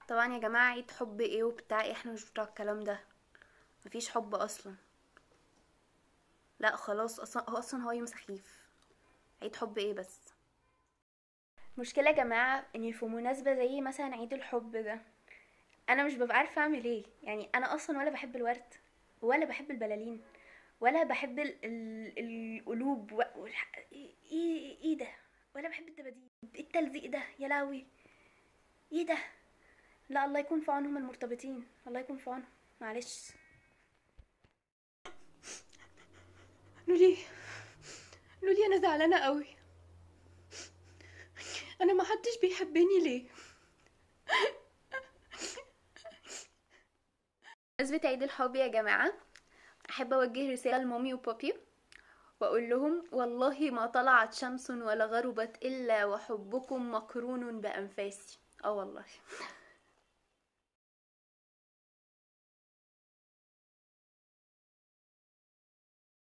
طبعا يا جماعه عيد حب ايه وبتاع إيه؟ احنا مش بتوع الكلام ده مفيش حب اصلا لا خلاص اصلا هو اصلا هو يوم سخيف عيد حب ايه بس مشكلة يا جماعة ان في مناسبة زي مثلا عيد الحب ده انا مش ببقى عارفة اعمل ايه يعني انا اصلا ولا بحب الورد ولا بحب البلالين ولا بحب ال ال القلوب و... والح- ايه ايه إيه ده ولا بحب الدباديب ايه التلزيق ده يا لهوي ايه ده لا الله يكون في عونهم المرتبطين الله يكون في عونهم معلش لولي لولي انا زعلانه قوي انا ما حدش بيحبني ليه بمناسبة عيد الحب يا جماعة أحب أوجه رسالة لمامي وبابي وأقول لهم والله ما طلعت شمس ولا غربت إلا وحبكم مقرون بأنفاسي اه والله